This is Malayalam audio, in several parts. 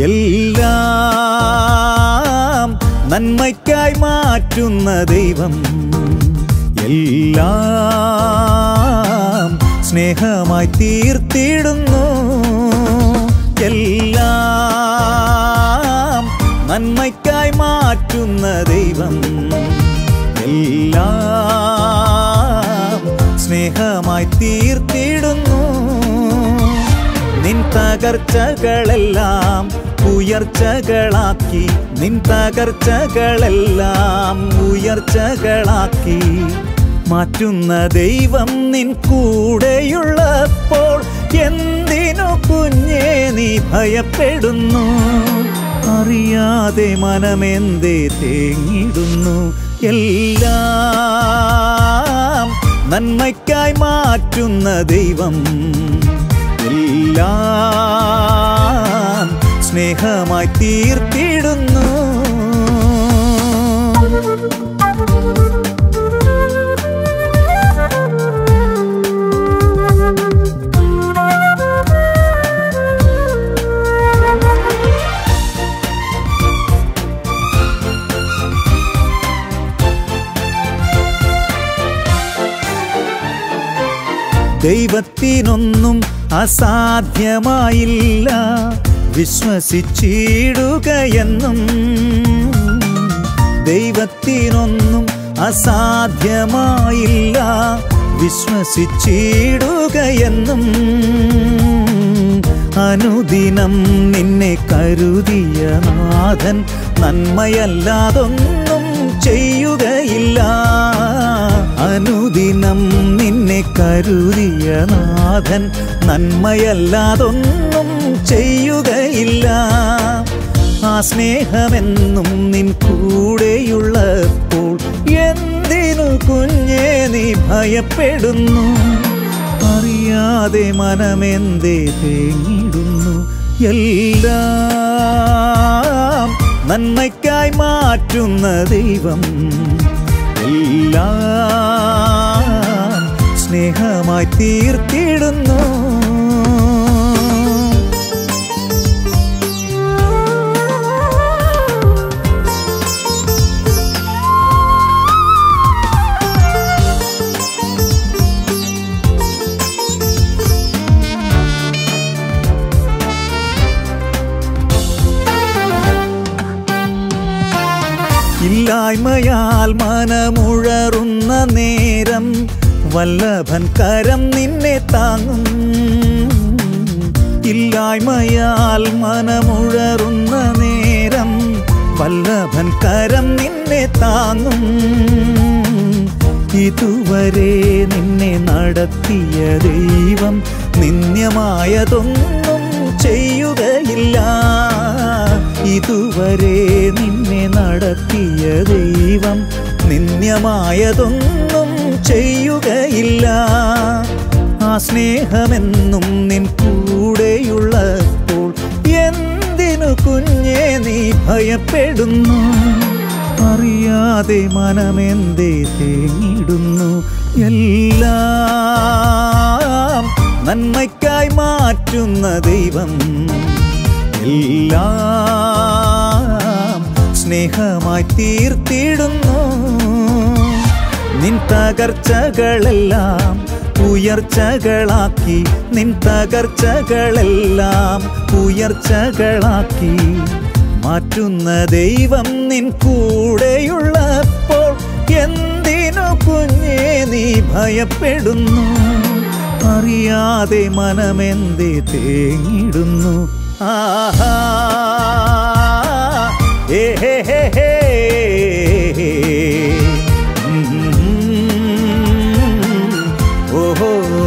എല്ലാം നന്മയ്ക്കായി മാറ്റുന്ന ദൈവം എല്ലാം സ്നേഹമായി തീർത്തിടുന്നു എല്ലാം നന്മയ്ക്കായി മാറ്റുന്ന ദൈവം എല്ലാം സ്നേഹമായി തീർത്തിടുന്നു നിൻ തകർച്ചകളെല്ലാം ഉയർച്ചകളാക്കി നിൻ തകർച്ചകളെല്ലാം ഉയർച്ചകളാക്കി മാറ്റുന്ന ദൈവം നിൻ കൂടെയുള്ളപ്പോൾ എന്തിനു കുഞ്ഞേ നീ ഭയപ്പെടുന്നു അറിയാതെ മനമെന്തേ തേങ്ങിടുന്നു എല്ലാം നന്മയ്ക്കായി മാറ്റുന്ന ദൈവം എല്ലാം സ്നേഹമായി തീർത്തിടുന്നു ദൈവത്തിനൊന്നും അസാധ്യമായില്ല വിശ്വസിച്ചിടുകയെന്നും ദൈവത്തിനൊന്നും അസാധ്യമായില്ല വിശ്വസിച്ചിടുകയെന്നും അനുദിനം നിന്നെ കരുതിയ നാഥൻ നന്മയല്ലാതൊന്നും ചെയ്യുകയില്ല അനുദിനം നിന്നെ കരുതിയ നാഥൻ നന്മയല്ലാതൊന്നും ചെയ്യുകയില്ല ആ സ്നേഹമെന്നും നിൻ കൂടെയുള്ളപ്പോൾ എന്തിനു കുഞ്ഞേ നീ ഭയപ്പെടുന്നു അറിയാതെ മനമെന്തേ തേങ്ങിടുന്നു എല്ലാം നന്മയ്ക്കായി മാറ്റുന്ന ദൈവം എല്ലാം സ്നേഹമായി തീർത്തിടുന്നു ഇല്ലായ്മയാൽ മനമുഴറുന്ന നേരം വല്ലഭൻ കരം നിന്നെ താങ്ങും ഇല്ലായ്മയാൽ മനമുഴറുന്ന നേരം വല്ലഭൻ കരം നിന്നെ താങ്ങും ഇതുവരെ നിന്നെ നടത്തിയ ദൈവം നിന്യമായതൊന്നും ചെയ്യുകയില്ല ഇതുവരെ നിന്നെ നടത്തിയ ദൈവം നിന്യമായതൊന്നും ചെയ്യുകയില്ല ആ സ്നേഹമെന്നും നിൻ കൂടെയുള്ളപ്പോൾ എന്തിനു കുഞ്ഞേ നീ ഭയപ്പെടുന്നു അറിയാതെ മനമെന്തേ തേങ്ങിടുന്നു എല്ലാം നന്മയ്ക്കായി മാറ്റുന്ന ദൈവം എല്ലാം സ്നേഹമായി തീർത്തിടുന്നു നിൻ തകർച്ചകളെല്ലാം ഉയർച്ചകളാക്കി നിൻ തകർച്ചകളെല്ലാം ഉയർച്ചകളാക്കി മാറ്റുന്ന ദൈവം നിൻ കൂടെയുള്ളപ്പോൾ എന്തിനു കുഞ്ഞേ നീ ഭയപ്പെടുന്നു അറിയാതെ മനമെന്തേ തേങ്ങിടുന്നു ആഹാ ഏ ഹേ ഹേ ഹേ ഓഹോ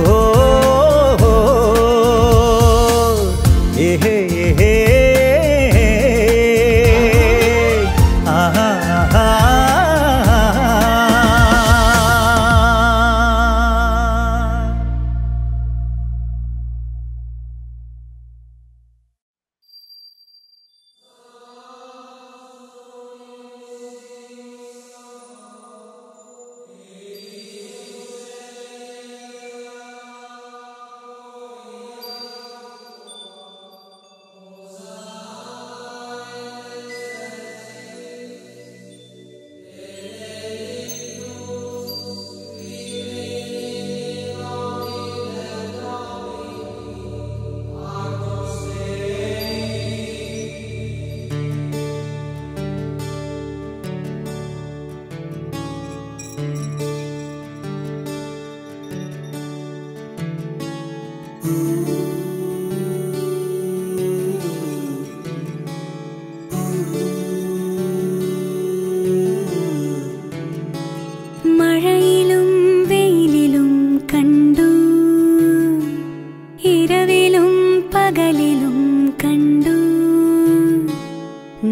ഏ ഹേ ഹേ ആഹാ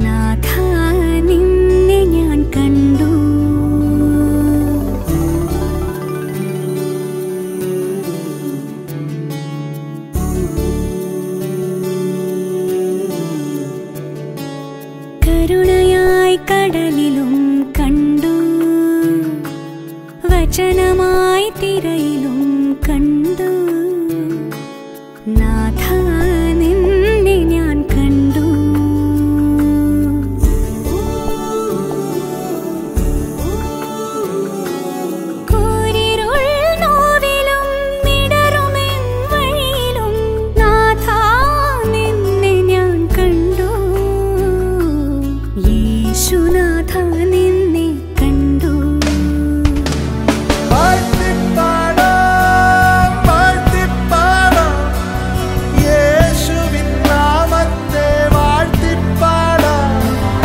നാഥ നിന്നെ ഞാൻ കണ്ടു കരുണയായി കടലിലും കണ്ടു വചനമായി തിരയിലും കണ്ടു നാഥ നിന്നെ ഞാൻ കണ്ടു കൂരിരുൾ നോവിലും മിടറുമെൻ വഴിയിലും നാഥ നിന്നെ ഞാൻ കണ്ടു യേശുനാഥ നിന്നെ കണ്ടു വാഴ്ത്തിപ്പാടാം, വാഴ്ത്തിപ്പാടാം. യേശുവിൻ നാമത്തെ വാഴ്ത്തിപ്പാടാം.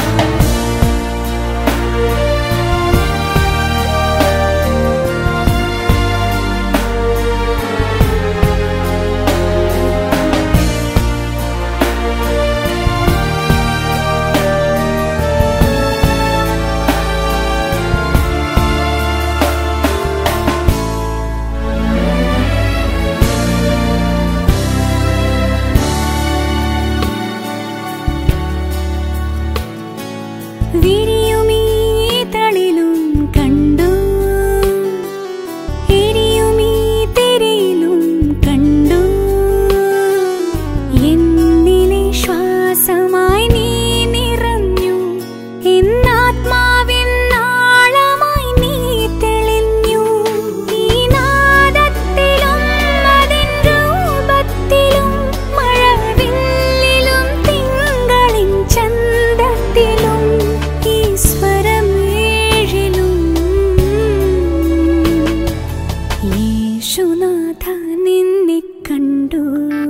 വിരിയുമീ തളിലും കണ്ടു എരിയുമീ തിരയിലും കണ്ടു എന്നിലെ ശ്വാസമായി നീ നിറഞ്ഞു എന്നാത്മാവിൻ നാളമായി നീ തെളിഞ്ഞു ഈ നാദത്തിലും അതിൻ രൂപത്തിലും മഴവില്ലിലും തിങ്കളിൻ ചന്തത്തിലും ഈ സ്വരമേഴിലും യേശുനാഥ നിന്നെ കണ്ടു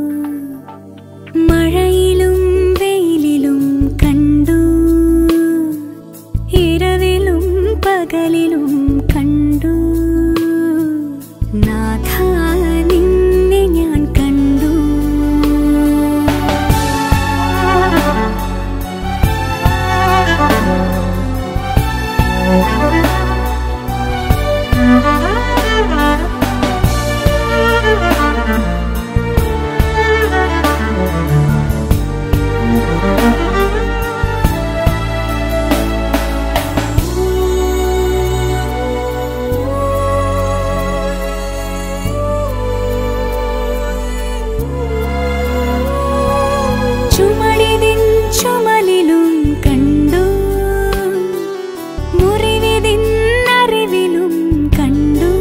മഴയിലും വെയിലിലും കണ്ടു ഇരവിലും പകലിലും കണ്ടു നാഥ നിന്നെ ഞാൻ കണ്ടു ചുമടിതിൻ ചുമലിലും കണ്ടു മുറിവിതിൻ അറിവിലും കണ്ടു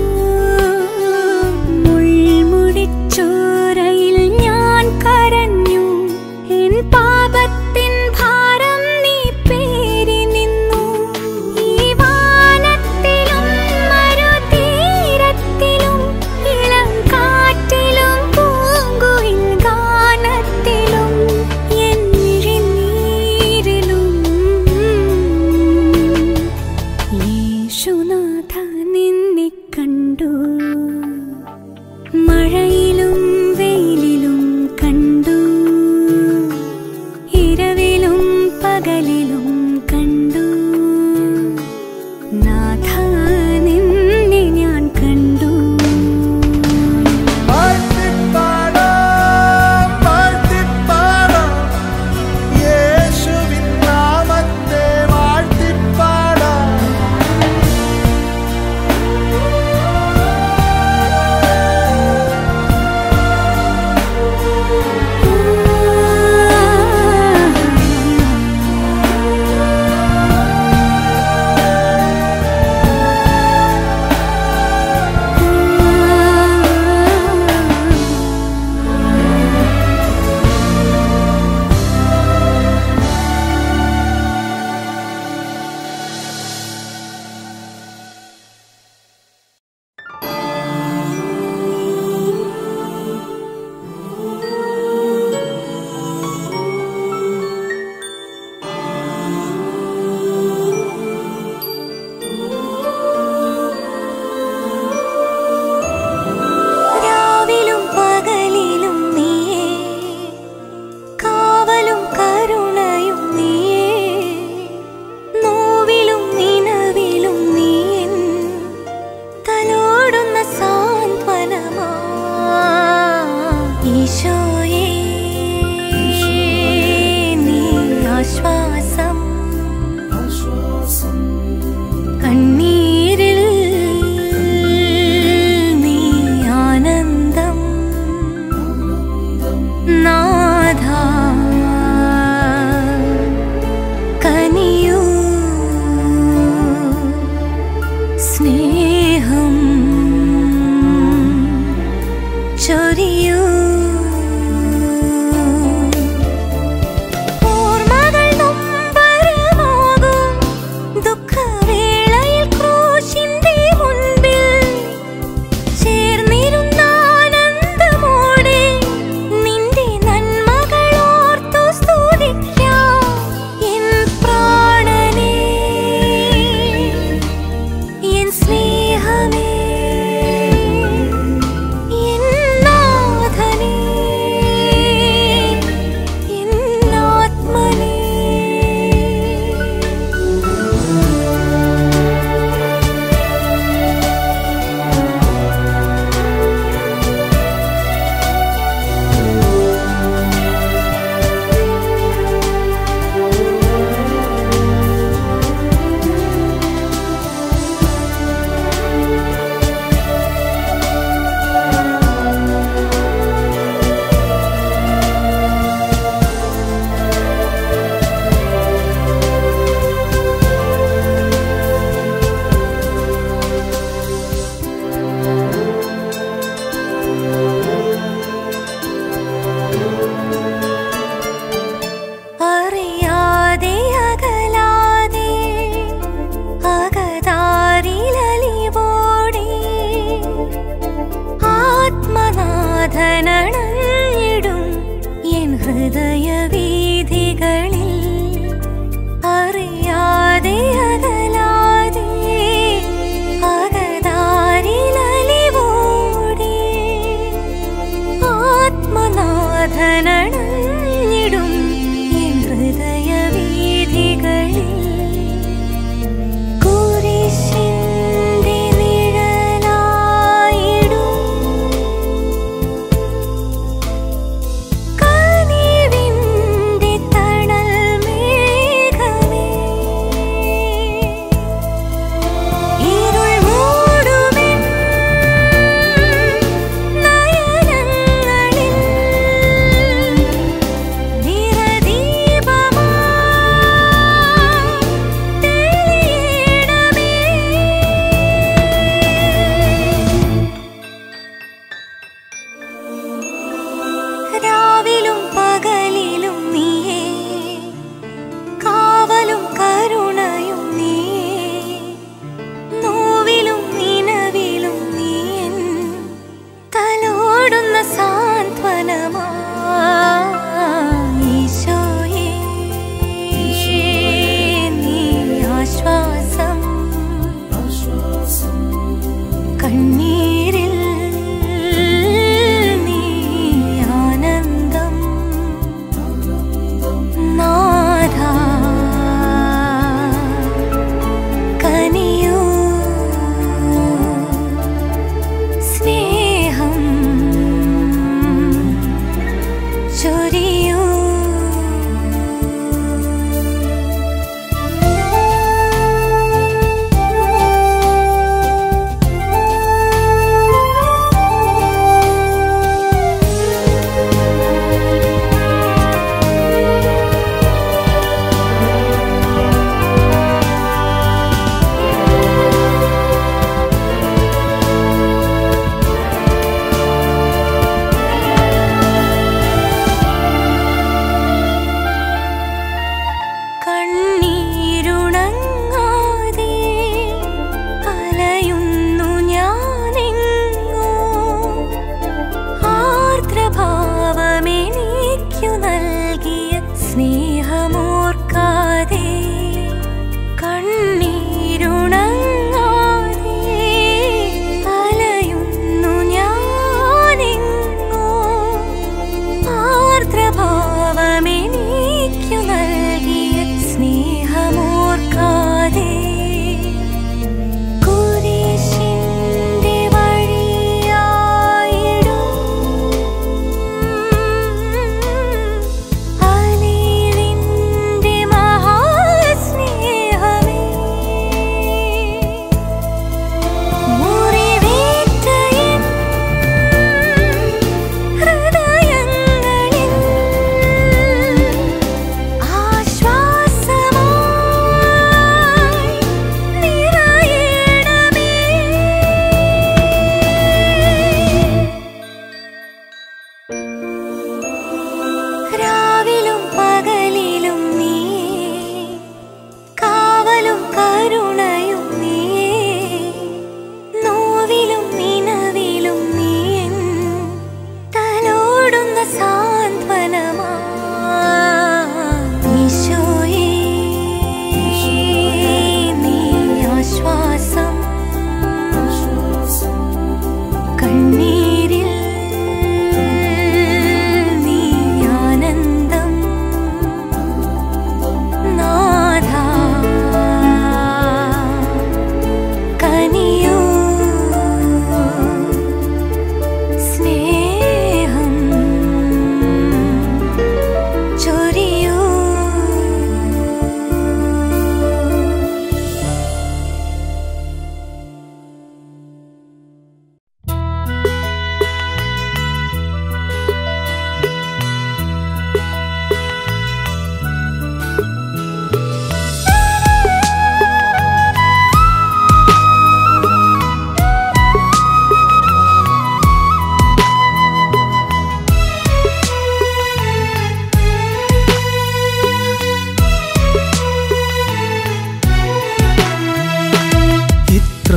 മുൾമുടിച്ചോരയിൽ ഞാൻ കരഞ്ഞു എൻ പാപത്തിൻ ഭാരം നീ പേരി നിന്നു ഈ വാനത്തിലും മരുതീരത്തിലും ഇളം കാറ്റിലും പൂങ്കുയിൽ ഗാനത്തിലും എൻ മിഴിനീരിലും യേശുനാഥ നിന്നെ കണ്ടു മഴയിലും വെയിലിലും കണ്ടു ഇരവിലും പകലിലും കണ്ടു നാഥ നിന്നെ ഞാൻ കണ്ടു വാഴ്ത്തിപ്പാടാം, വാഴ്ത്തിപ്പാടാം. യേശുവിൻ നാമത്തെ വാഴ്ത്തിപ്പാടാം. ആ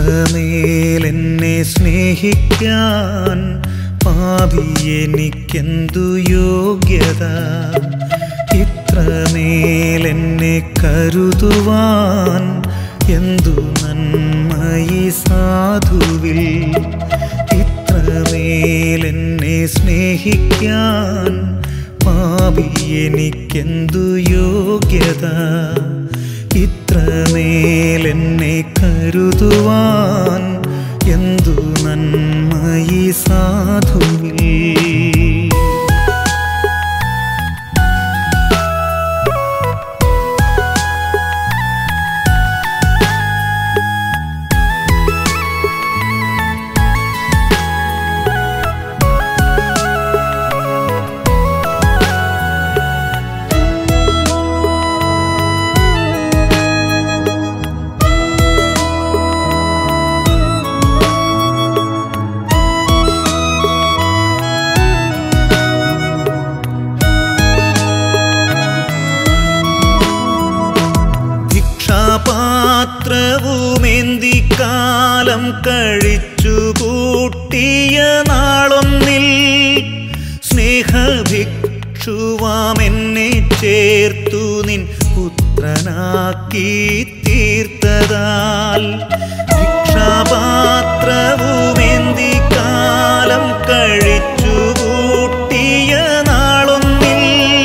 ഇത്രമേൽ എന്നെ സ്നേഹിക്കാൻ പാപി എനിക്കെന്തു യോഗ്യത ഇത്രമേൽ എന്നെ കരുതുവാൻ എന്തു നന്മയി സാധുവിൽ ഇത്രമേൽ എന്നെ സ്നേഹിക്കാൻ പാപി എനിക്കെന്തു യോഗ്യത ഇത്രമേൽ എന്നെ കരുതുവാൻ എന്തു നന്മയി സാധുവിൽ ഭിക്ഷാപാത്രവുമേന്തി കാലം കഴിച്ചു കൂട്ടിയ നാളൊന്നിൽ സ്നേഹഭിക്ഷുവാം എന്നെ ചേർത്തു നിൻ പുത്രനാക്കി തീർത്തതാൽ ഭിക്ഷാപാത്രവുമേന്തി കാലം കഴിച്ചു കൂട്ടിയ നാളൊന്നിൽ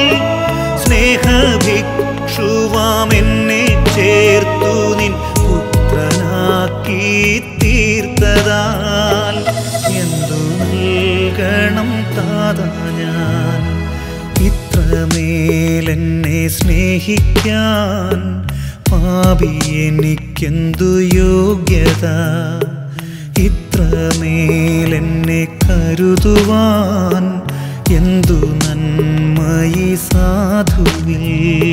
സ്നേഹഭിക്ഷുവാം എന്നെ ചേർത്തു നിൻ പുത്രനാക്കി തീർത്തതാൽ എന്തു നൽകണം താതാ ഞാൻ ഇത്രമേൽ എന്നെ സ്നേഹിക്കാൻ പാപി എനിക്കെന്തു യോഗ്യത ഇത്രമേൽ എന്നെ കരുതുവാൻ എന്തു നന്മയി സാധുവിൽ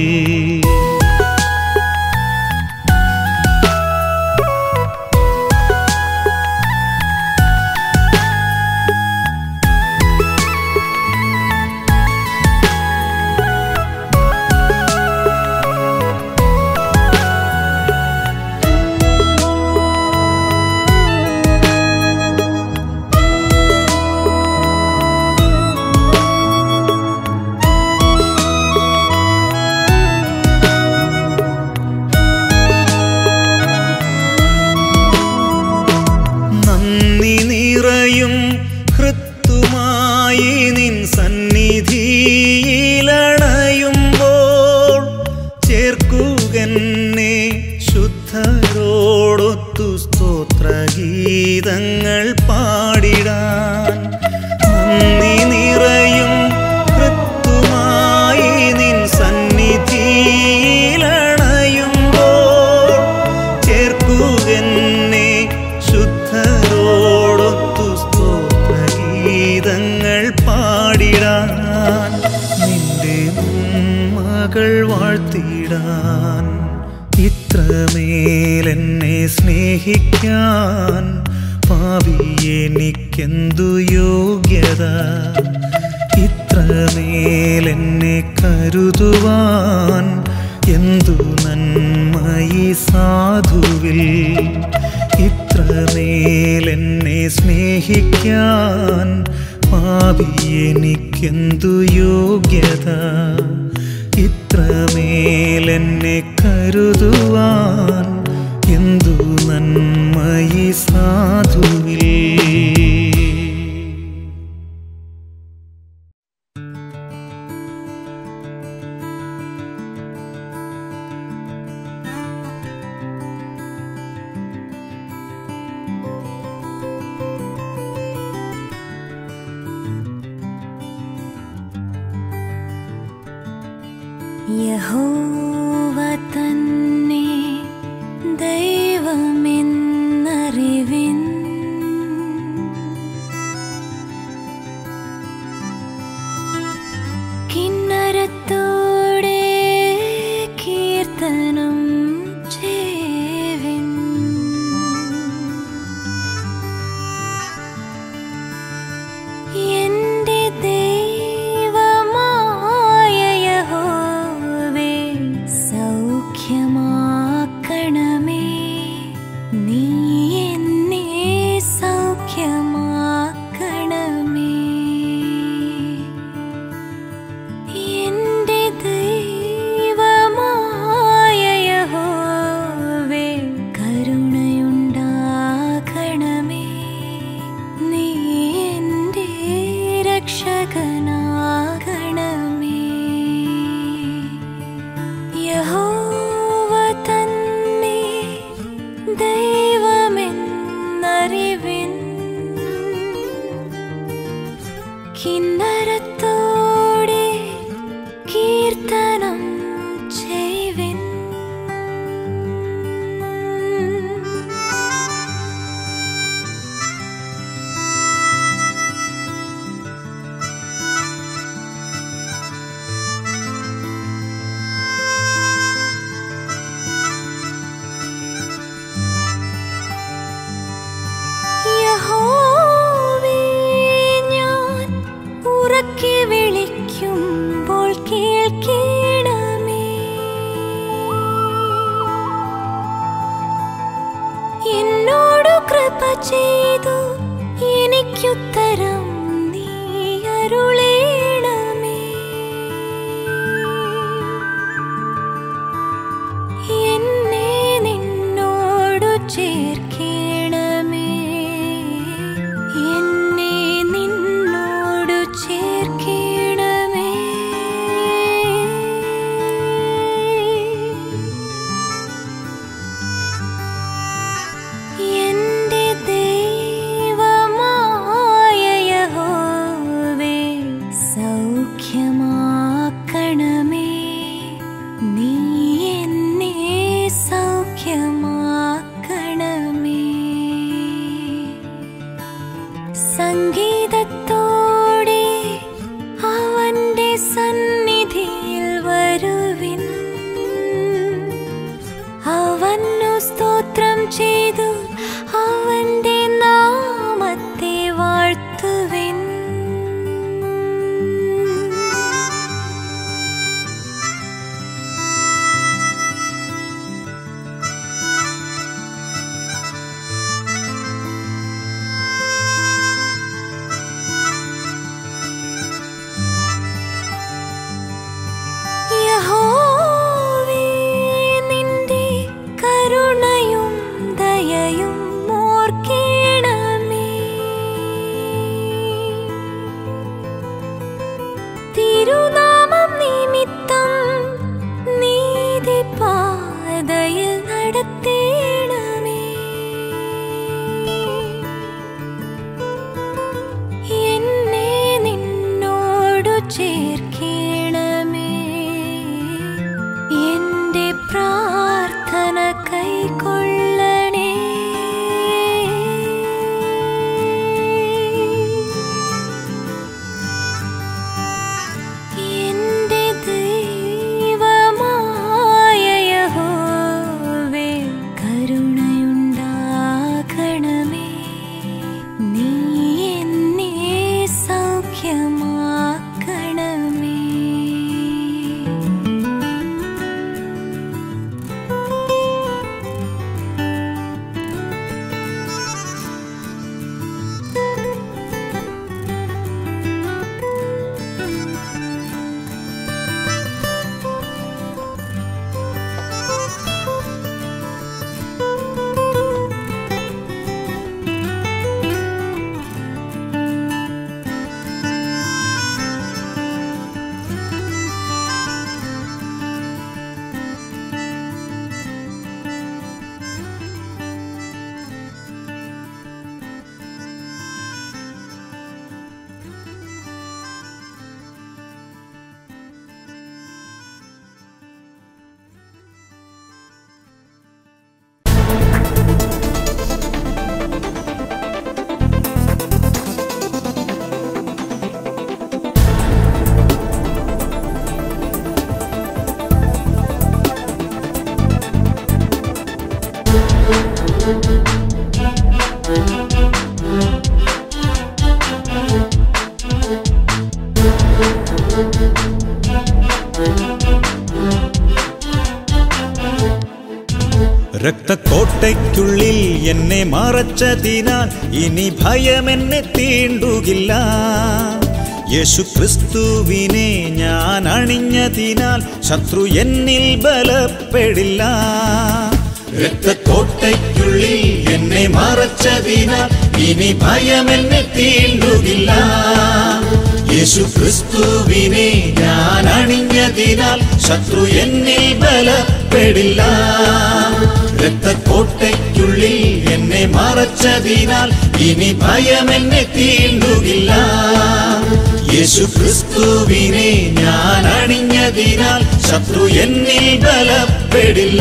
നന്ദി നിറയും ഹൃത്തുമായി നിൻ സന്നിധിയിലണയുമ്പോൾ ചേർക്കുകന്നെ ശുദ്ധരോടൊത്തു സ്തോത്രഗീതങ്ങൾ പാടിടാൻ നന്ദി നിറയും ഹൃത്തുമായി നിൻ സന്നിധിയിലണയുമ്പോൾ ചേർക്കുകന്നെ ശുദ്ധരോടൊത്തു സ്തോത്രഗീതങ്ങൾ പാടിടാൻ നിന്റെ മകൾ വാഴ്ത്തിടാൻ ഇത്രമേൽ എന്നെ സ്നേഹിക്കാൻ പാവി എനിക്കെന്തു യോഗ്യത ഇത്രമേൽ എന്നെ കരുതുവാൻ എന്തു നന്മയി സാധുവിൽ ഇത്രമേൽ എന്നെ സ്നേഹിക്കാൻ പാപി എനിക്കെന്തു യോഗ്യത ഇത്രമേൽ എന്നെ കരുതുവാൻ എന്തു നന്മയി സാധുവിൽ യഹോവ തന്നെ ദൈവമെന്നറിവിൻ കിന്നരത്തോടെ കീർത്തനം ചേവിൻ എന്റെ ദൈവമായ യഹോവേ ചെയ്തു എനിക്കുത്തരം നീ അരുളേണമേ എന്നെ നിന്നോടു ചേർക്കേണമേ എന്നെ നിന്നോടു ചേർക്കേണമേ എന്റെ ദൈവമായ യഹോവേ സൗഖ്യമാക്കണമേ നീ എന്നെ സൗഖ്യമാക്കണമേ സംഗീതത്തോടെ അവന്റെ സന്നിധിയിൽ വരുവിൻ അവന്നു സ്തോത്രം ചെയ്തു അവന്റെ നാമത്തെ വാഴ്ത്തുവിൻ യഹോവേ നിന്റെ കരുണയും ദയയും ഓർക്കേണമേ തിരുനാമം നിമിത്തം നീതി പാതയിൽ നടത്തേണമേ എന്നെ നിന്നോടു ചേർക്കേണമേ എന്റെ പ്രാർത്ഥന കൈക്കൊള്ളണേ എന്റെ ദൈവമായ യഹോവേ കരുണയുണ്ടാകണമേ നീ എന്നെ സൗഖ്യമാക്കണമേ രക്തക്കോട്ടയ്ക്കുള്ളിൽ എന്നെ മറച്ചതിനാൽ ഇനി ഭയം എന്നെ തീണ്ടുകില്ല യേശു ക്രിസ്തുവിനെ ഞാൻ അണിഞ്ഞതിനാൽ ശത്രു എന്നിൽ ബലപ്പെടില്ല രക്തക്കോട്ടയ്ക്കുള്ളിൽ എന്നെ മറച്ചതിനാൽ ഇനി ഭയം എന്നെ തീണ്ടുകില്ല യേശു ക്രിസ്തുവിനെ ഞാൻ അണിഞ്ഞതിനാൽ ശത്രു എന്നിൽ ബലപ്പെടില്ല രക്തക്കോട്ടയ്ക്കുള്ളിൽ എന്നെ മറച്ചതിനാൽ ഇനി ഭയം എന്നെ തീണ്ടുകില്ല യേശു ക്രിസ്തുവിനെ ഞാൻ അണിഞ്ഞതിനാൽ ശത്രു എന്നിൽ ബലപ്പെടില്ല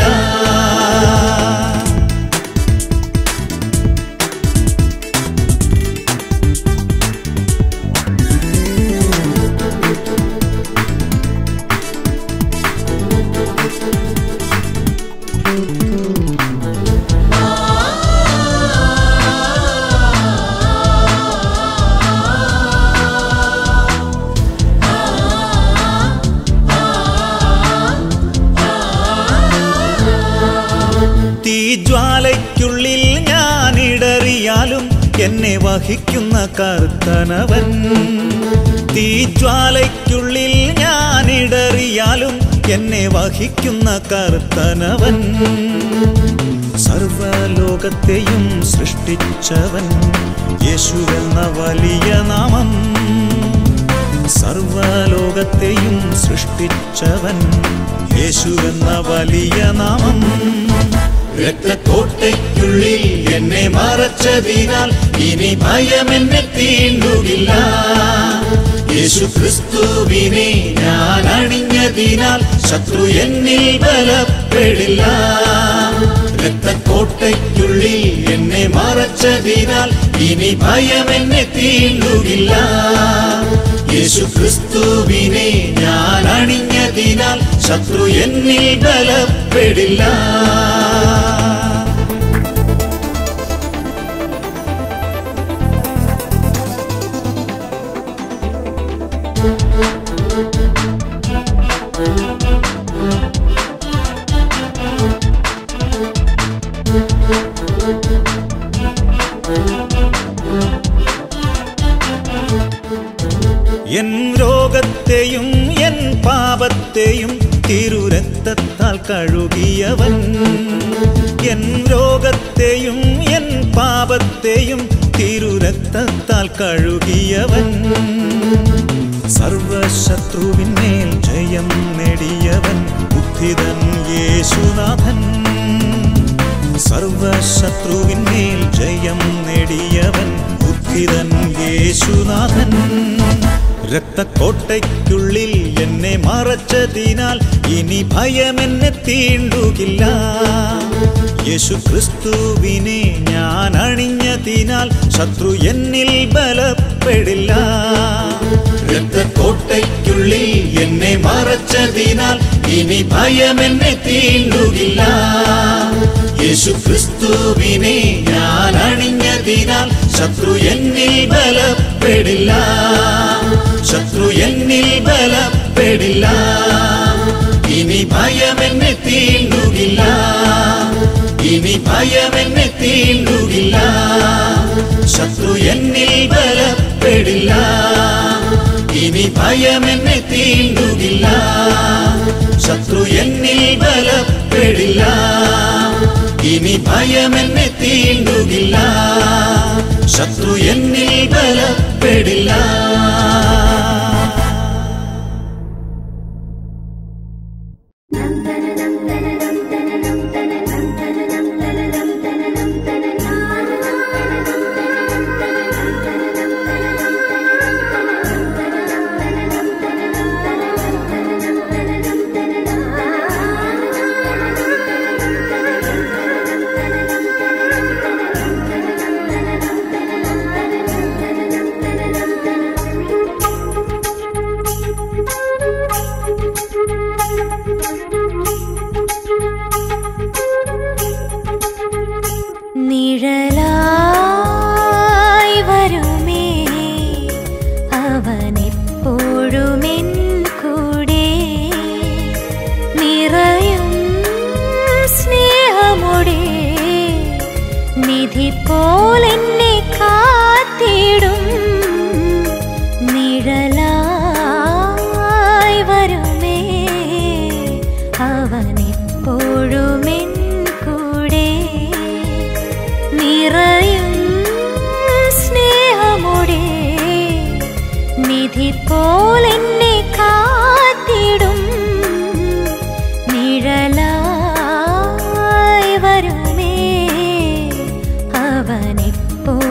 തീജ്വാലയ്ക്കുള്ളിൽ ഞാൻ ഇടറി ഞാനിടറിയാലും എന്നെ വഹിക്കുന്ന കർത്തനവൻ തീജ്വാലയ്ക്കുള്ളിൽ ഞാനിടറിയാലും എന്നെ വഹിക്കുന്ന കർത്തനവൻ സർവലോകത്തെയും സൃഷ്ടിച്ചവൻ യേശുവെന്ന വലിയ നാമം സർവലോകത്തെയും സൃഷ്ടിച്ചവൻ യേശുവെന്ന വലിയ നാമം രക്തക്കോട്ടയ്ക്കുള്ളിൽ എന്നെ മറച്ചതിനാൽ ഇനി ഭയം എന്നെ തീണ്ടുകില്ല യേശു ക്രിസ്തുവിനെ ഞാൻ അണിഞ്ഞതിനാൽ ശത്രു എന്നിൽ ബലപ്പെടില്ല രക്തക്കോട്ടയ്ക്കുള്ളിൽ എന്നെ മറച്ചതിനാൽ ഇനി ഭയം എന്നെ തീണ്ടുകില്ല യേശു ക്രിസ്തുവിനെ ഞാൻ അണിഞ്ഞതിനാൽ ശത്രു എന്നിൽ ബലപ്പെടില്ല എൻ രോഗത്തെയും എൻ പാപത്തെയും തിരുരക്തത്താൽ കഴുകിയവൻ എൻ രോഗത്തെയും എൻ പാപത്തെയും തിരുരക്തത്താൽ കഴുകിയവൻ സർവശത്രുവിന്മേൽ ജയം നേടിയവൻ ബുദ്ധിതൻ യേശുനാഥൻ സർവശത്രുവിന്മേൽ ജയം നേടിയവൻ ബുദ്ധിതൻ യേശുനാഥൻ രക്തക്കോട്ടയ്ക്കുള്ളിൽ എന്നെ മറച്ചതിനാൽ ഇനി ഭയം എന്നെ തീണ്ടുകില്ല യേശു ക്രിസ്തുവിനെ ഞാൻ അണിഞ്ഞതിനാൽ ശത്രു എന്നിൽ ബലപ്പെടില്ല രക്തക്കോട്ടയ്ക്കുള്ളിൽ എന്നെ മറച്ചതിനാൽ ഇനി ഭയം എന്നെ തീണ്ടുകില്ല യേശു ക്രിസ്തുവിനെ ഞാൻ അണിഞ്ഞതിനാൽ ശത്രു എന്നിൽ ബലപ്പെടില്ല ശത്രു എന്നിൽ ബലപ്പെടില്ല ഇനി ഭയം എന്നെ തീണ്ടുകില്ല ഇനി ഭയം എന്നെ തീണ്ടുകില്ല ശത്രു എന്നിൽ ബലപ്പെടില്ല ഇനി ഭയം എന്നെ തീണ്ടുകില്ല ശത്രു എന്നിൽ ബലപ്പെടില്ല ഇനി ഭയം എന്നെ തീണ്ടുകില്ല ശത്രു എന്നിൽ ബലപ്പെടില്ല നിഴലായി വരുമേ അവനെപ്പോഴുമെൻ കൂടെ നിറയും സ്നേഹമുടെ നിധി പോലെന്നെ കാത്തിടും നിഴലായി വരുമേ അവനെപ്പോഴുമെൻ കൂടെ നിറയും സ്നേഹമുടെ നിധി പോലെന്നെ കാത്തിടും നിഴലായി വരുമേ അവനെപ്പോഴുമെൻ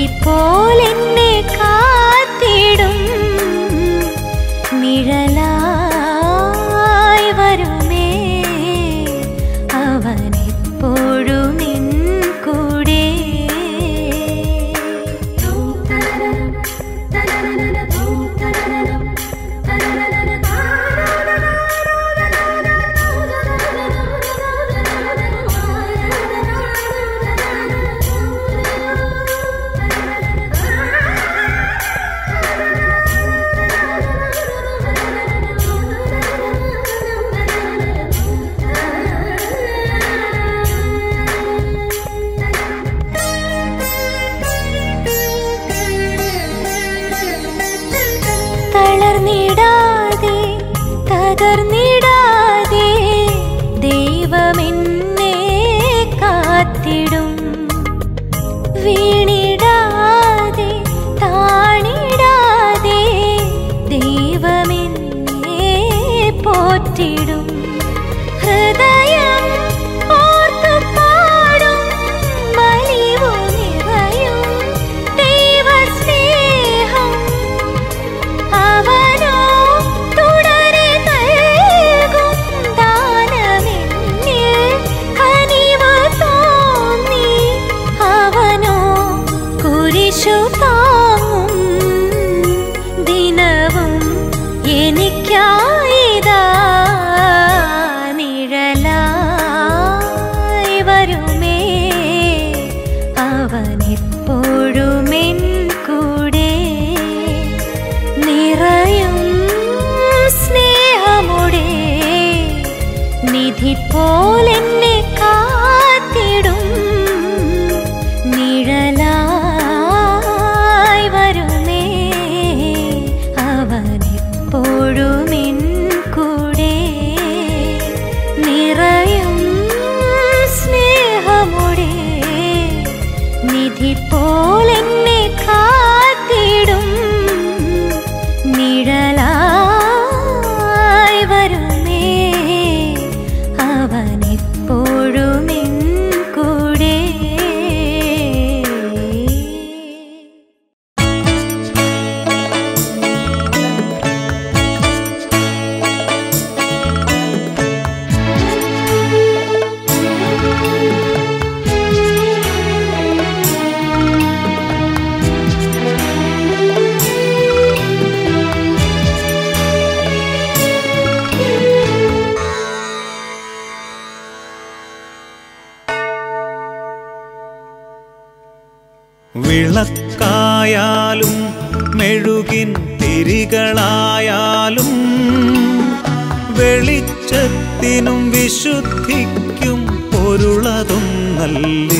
നിധി പോലെന്നെ കാത്തിടും നിഴലായി വരുമേ അവനെപ്പോഴും എൻ കൂടെ തളർന്നിടാതെ തകർന്നിടാതെ ദൈവമെന്നെ കാത്തിടും വീണിടാതെ താണിടാതെ ദൈവമെന്നെ പോറ്റിടും ഹൃദയം ഓർത്തു പാടും വലിവു നിറയും ദൈവസ്നേഹം അവനോ തുടരെ നൽകും ദാനമെന്നിൽ കനിവ് തോന്നി അവനോ കുരിശു താങ്ങും ദിനവും എനിക്കായിതാ നിഴലായി വരുമേ അവനെപ്പോഴും എൻ കൂടെ നിറയും സ്നേഹമുടെ നിധി പോലെന്നെ കാത്തിടും നിഴലായി വരുമേ അവനെപ്പോഴും എൻ കൂടെ നിറയും സ്നേഹമുടെ നിധി പോലെന്നെ കാത്തിടും നിഴലായി വരുമേ അവനെപ്പോഴും എൻ കൂടെ വിളക്കായാലും മെഴുകിൻ തിരികളായാലും വെളിച്ചത്തിനും വിശുദ്ധിക്കും പൊരുളതൊന്നല്ലേ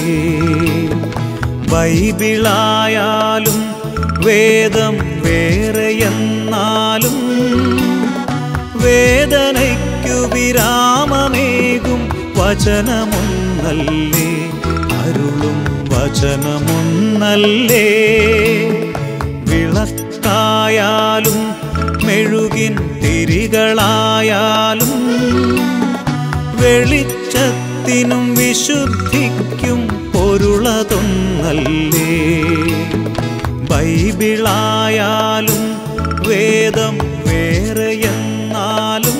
ബൈബിളായാലും വേദം വേറെയെന്നാലും വേദനയ്ക്കു വിരാമമേകും വചനമൊന്നല്ലേ അരുളും വചനമൊന്നല്ലേ വിളക്കായാലും മെഴുകിൻ തിരികളായാലും വെളിച്ചത്തിനും വിശുദ്ധിക്കും പൊരുളതൊന്നല്ലേ ബൈബിളായാലും വേദം വേറെയെന്നാലും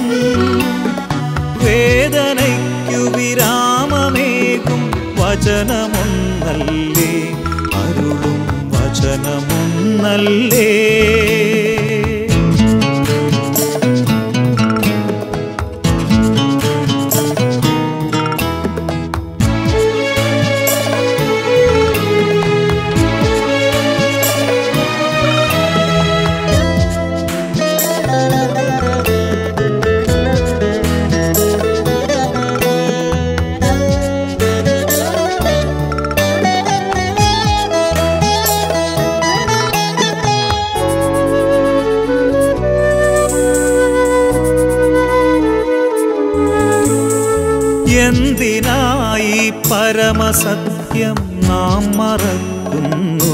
വേദനയ്ക്കു വിരാമമേകും വചനമൊന്നല്ലേ അരുളും വചനമൊന്നല്ലേ എന്തിനായി പരമസത്യം നാം മറക്കുന്നു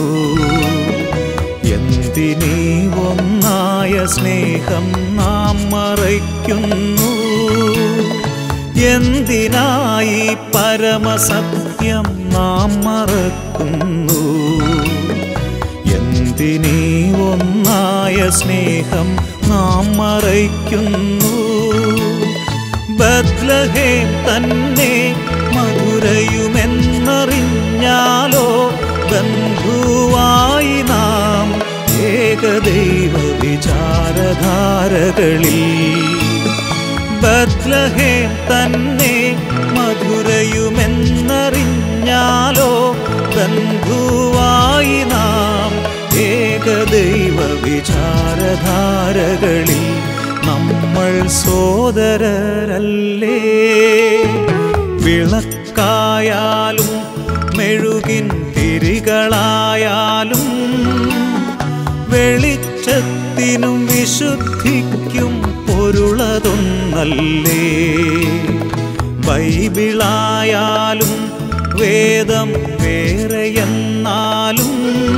എന്തിനീ ഒന്നായ സ്നേഹം നാം മറയ്ക്കുന്നു എന്തിനായി പരമസത്യം നാം മറക്കുന്നു എന്തിനീ ഒന്നായ സ്നേഹം നാം മറയ്ക്കുന്നു ബദ്ലഹേം തന്നെ മധുരയുമെന്നറിഞ്ഞാലോ ബന്ധുവായി നാം ഏകദൈവ വിചാരധാരകളിൽ ബദ്ലഹേം തന്നെ മധുരയുമെന്നറിഞ്ഞാലോ ബന്ധുവായി നാം ഏകദൈവ വിചാരധാരകളിൽ നമ്മൾ സോദരരല്ലേ വിളക്കായാലും മെഴുകിൻ തിരികളായാലും വെളിച്ചത്തിനും വിശുദ്ധിക്കും പൊരുളതൊന്നല്ലേ ബൈബിളായാലും വേദം വേറെയെന്നാലും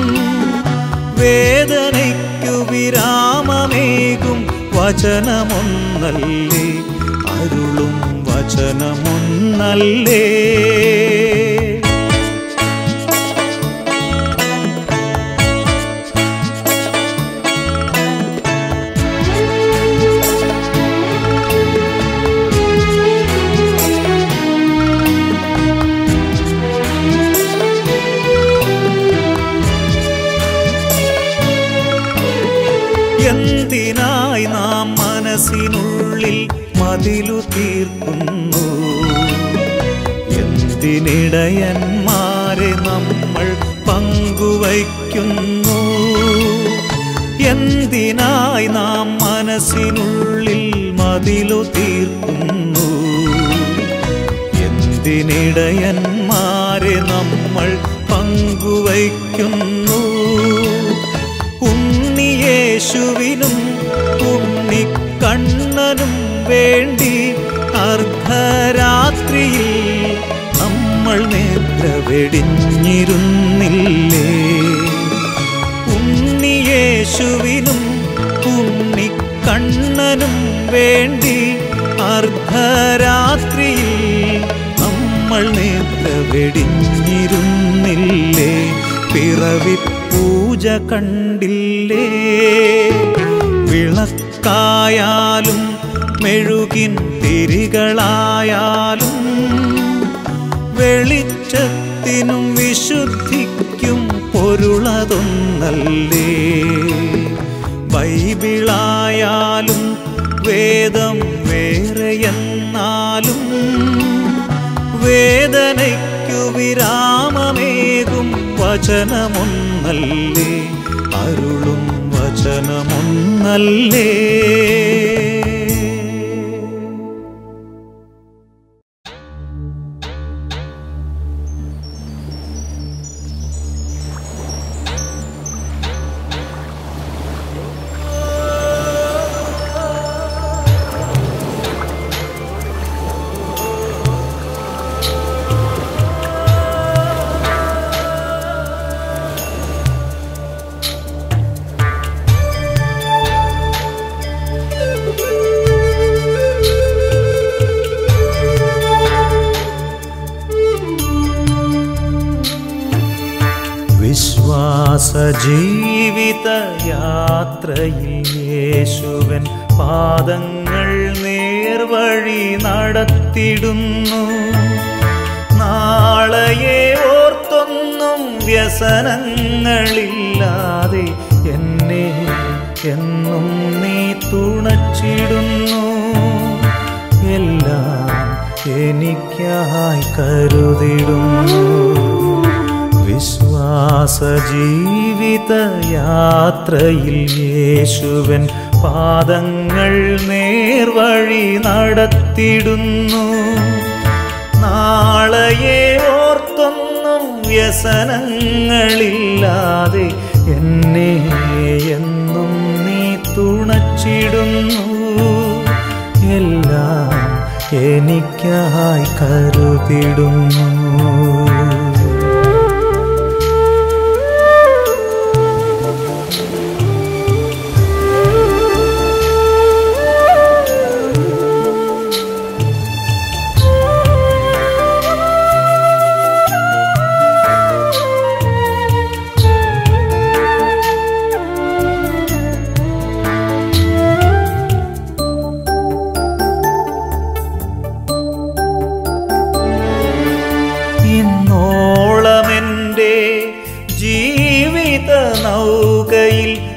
വേദനയ്ക്കു വിരാമമേകും വചനമൊന്നല്ലേ അരുളും വചനമൊന്നല്ലേ എന്തിനായി നാം മനസ്സിനുള്ളിൽ മതിലു തീർക്കുന്നു എന്തിനിടയന്മാരെ നമ്മൾ പങ്കുവയ്ക്കുന്നു എന്തിനായി നാം മനസ്സിനുള്ളിൽ മതിലു തീർക്കുന്നു എന്തിനിടയന്മാരെ നമ്മൾ പങ്കുവയ്ക്കുന്നു ഉണ്ണിയേശുവിനും ഉണ്ണിക്കണ്ണനും വേണ്ടി അർദ്ധരാത്രിയിൽ നമ്മൾ നേത്ര വെടിഞ്ഞിരുന്നില്ലേ ഉണ്ണിയേശുവിനും ഉണ്ണിക്കണ്ണനും വേണ്ടി അർദ്ധരാത്രിയിൽ നമ്മൾ നേത്ര വെടിഞ്ഞിരുന്നില്ലേ പിറവി പൂജ കണ്ടില്ലേ വിളക്കായാലും മെഴുകിൻ തിരികളായാലും വെളിച്ചത്തിനും വിശുദ്ധിക്കും പൊരുളതൊന്നല്ലേ ബൈബിളായാലും വേദം വേറെയെന്നാലും വേദനയ്ക്കു വിരാമമേകും വചനമൊന്നല്ലേ അരുളും വചനമൊന്നല്ലേ വിശ്വാസ ജീവിത യാത്രയിൽ യേശുവൻ പാദങ്ങൾ നേർവഴി നടത്തിടുന്നു നാളെയെ ഓർത്തൊന്നും വ്യസനങ്ങളില്ലാതെ എന്നെ എന്നും നീ തുണച്ചിടുന്നു എല്ലാം എനിക്കായി കരുതിടുന്നു വിശ്വാസ ജീവിത യാത്രയിൽ യേശുവൻ പാദങ്ങൾ നേർവഴി നടത്തിടുന്നു നാളെയെ ഓർത്തൊന്നും വ്യസനങ്ങളില്ലാതെ എന്നെ എന്നും നീ തുണച്ചിടുന്നു എല്ലാം എനിക്കായി കരുതിടുന്നു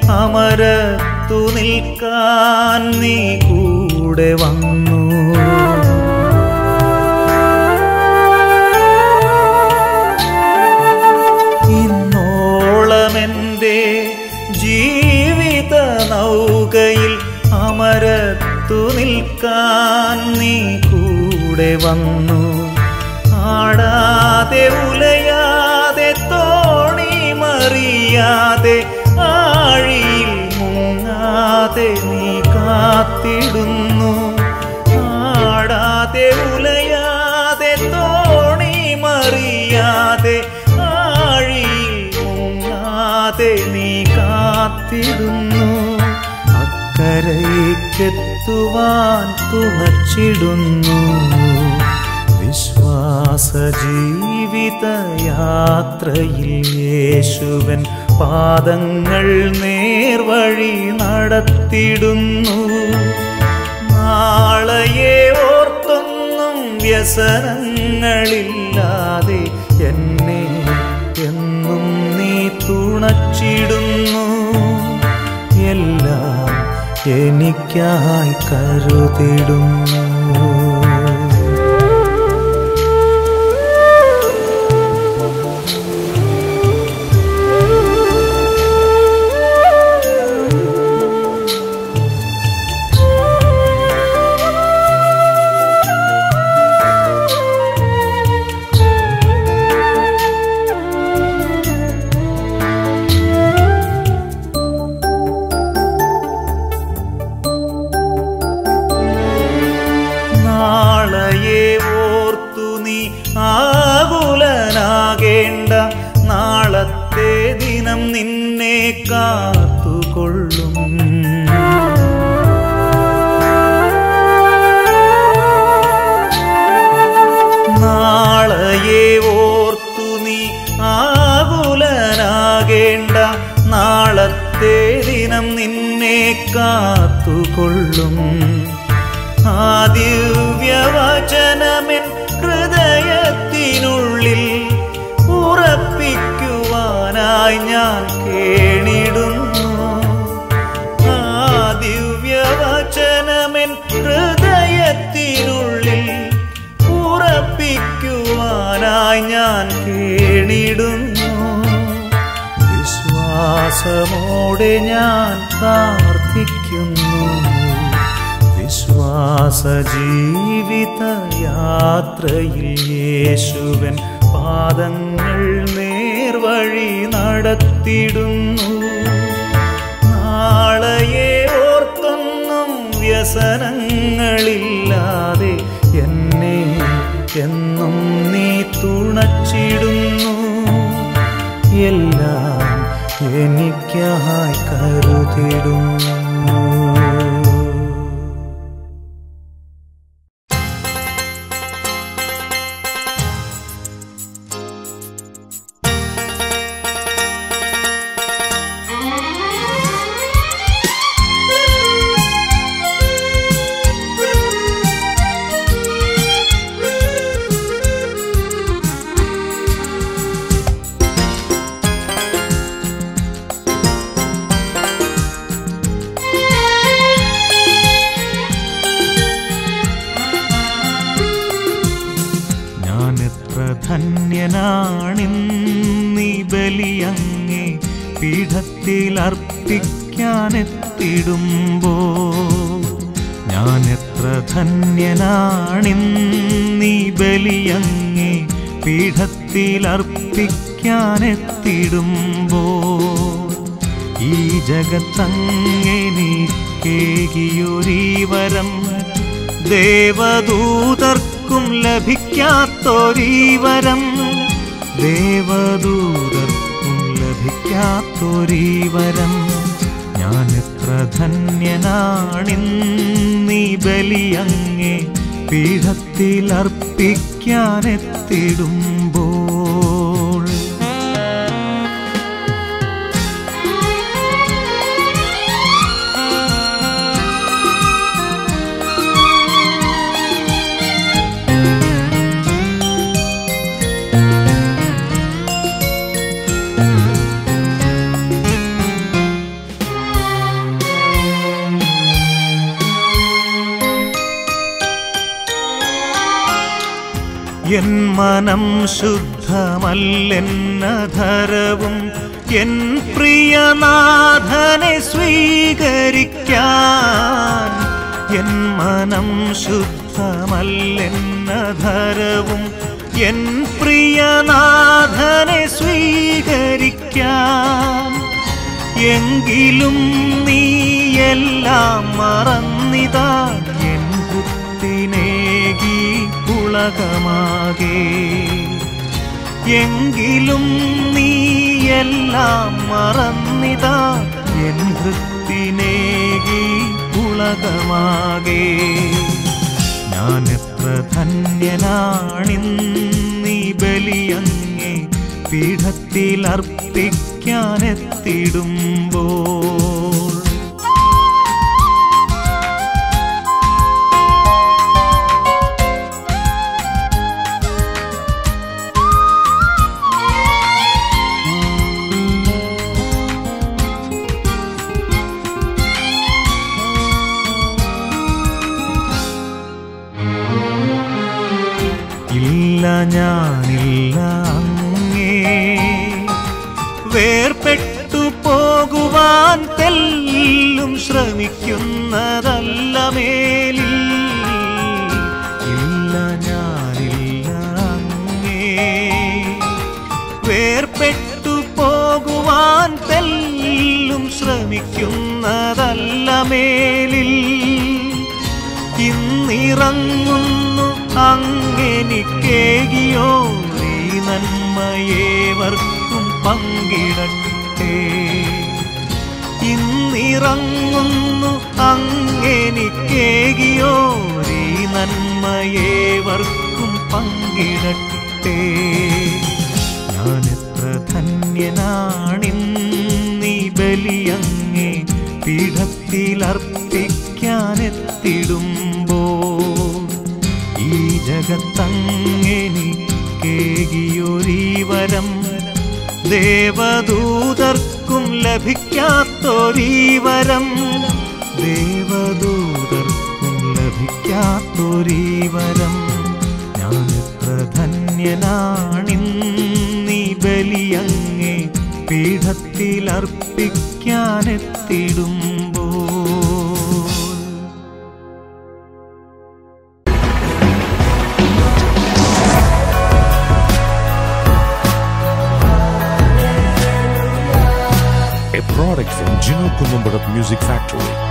അമരത്തു നിൽക്കാൻ നീ കൂടെ വന്നു ഇന്നോളമെൻ്റെ ജീവിത നൗകയിൽ അമരത്തു നിൽക്കാൻ നീ കൂടെ വന്നു ആടാതെ ഉലയാതെ തോണി മറിയാതെ ആഴിയിൽ മുങ്ങാതെ നീ കാത്തിടുന്നു ആടാതെ ഉലയാതെ തോണി മറിയാതെ ആഴിയിൽ മുങ്ങാതെ നീ കാത്തിടുന്നു അക്കരയ്ക്കെത്തുവാൻ തുണച്ചിടുന്നു വിശ്വാസ ജീവിത യാത്രയിൽ യേശുവൻ പാദങ്ങൾ നേർവഴി നടത്തിടുന്നു നാളെയെ ഓർത്തൊന്നും വ്യസനങ്ങളില്ലാതെ എന്നെ എന്നും നീ തുണച്ചിടുന്നു എല്ലാം എനിക്കായി കരുതിടുന്നു നാളെയെ ഓർത്തു നീ ആകുലനാകേണ്ട നാളത്തെ ദിനം നിന്നെ കാത്തുകൊള്ളും നാളെയെ ഓർത്തു നീ ആകുലനാകേണ്ട നാളത്തെ ദിനം നിന്നെ കാത്തുകൊള്ളും ആ ദിവ്യവചനമെൻ ഹൃദയത്തിനുള്ളിൽ ഉറപ്പിക്കുവാനായി ഞാൻ കേണിടുന്നു ആ ദിവ്യവചനമെൻ ഹൃദയത്തിനുള്ളിൽ ഉറപ്പിക്കുവാനായി ഞാൻ കേണിടുന്നു വിശ്വാസമോടെ ഞാൻ പ്രാർത്ഥിക്കുന്നു വിശ്വാസ ജീവിത യാത്രയിൽ യേശുവൻ പാദങ്ങൾ നേർവഴി നടത്തിടുന്നു നാളെയെ ഓർത്തൊന്നും വ്യസനങ്ങളില്ലാതെ എന്നെ എന്നും നീ തുണച്ചിടുന്നു എല്ലാം എനിക്കായി കരുതിടുന്നു ഞാൻ എത്ര ധന്യനാണിന്നീ ബലിയങ്ങേ പീഠത്തിൽ അർപ്പിക്കാനെത്തിടുമ്പോ ഞാൻ എത്ര ധന്യനാണിന്നീ ബലിയങ്ങേ പീഠത്തിൽ അർപ്പിക്കാനെത്തിടുമ്പോ ഈ ജഗത്തങ്ങെനിക്കേകിയൊരീ വരം ദേവദൂതർക്കും ലഭിക്കാത്തൊരീ വരം ദേവദൂതർക്കും ലഭിക്കാത്തൊരീ വരം ഞാൻ എത്ര ധന്യനാണിന്നീ ബലിയങ്ങേ പീഠത്തിൽ അർപ്പിക്കാനെത്തിടുമ്പോൾ മനം ശുദ്ധമല്ലെന്നധരവും എൻ പ്രിയനാഥനെ സ്വീകരിക്കാൻ എൻ മനം ശുദ്ധമല്ലെന്നധരവും എൻ പ്രിയനാഥനെ സ്വീകരിക്കാൻ എങ്കിലും നീ എല്ലാം മറന്നിതാ എൻ കുത്തിനേകി പുളകമാകെ എങ്കിലും നീ എല്ലാം മറന്നിതാ എൻ വൃത്തിനേകി പുളകമാകെ ഞാൻ എത്ര ധന്യനാണിന്നീ ബലിയങ്ങേ പീഠത്തിൽ അർപ്പിക്കാനെത്തിടുമ്പോൾ ഇല്ല ഞാനില്ല അങ്ങേ വേർപെട്ടു പോകുവാൻ തെല്ലും ശ്രമിക്കുന്നതല്ല മേലിൽ ഇല്ല ഞാനില്ല അങ്ങേ വേർപെട്ടു പോകുവാൻ തെല്ലും ശ്രമിക്കുന്നതല്ല മേലിൽ ഇന്നിറങ്ങുന്നു അങ്ങെനിക്കേകിയോ നീ നന്മയേവർക്കും പങ്കിടട്ടെ ഇന്നിറങ്ങുന്നു അങ്ങെനിക്കേകിയോ നീ നന്മയേവർക്കും പങ്കിടട്ടെ ഞാൻ എത്ര ധന്യനാണിന്നീ ബലിയങ്ങേ പീഠത്തിൽ അർപ്പിക്കാനെത്തിടുമ്പോൾ ഈ ജഗത്തങ്ങെനിക്കേകിയൊരീ വരം ദേവദൂതർക്കും ലഭിക്കാത്തൊരീ വരം ദേവദൂതർക്കും ലഭിക്കാത്തൊരീ വരം ഞാൻ എത്ര ധന്യനാണിന്നീ ബലിയങ്ങേ പീഠത്തിൽ അർപ്പിക്കാനെത്തിടുമ്പോൾ a product from Gino Columbarat Music Factory.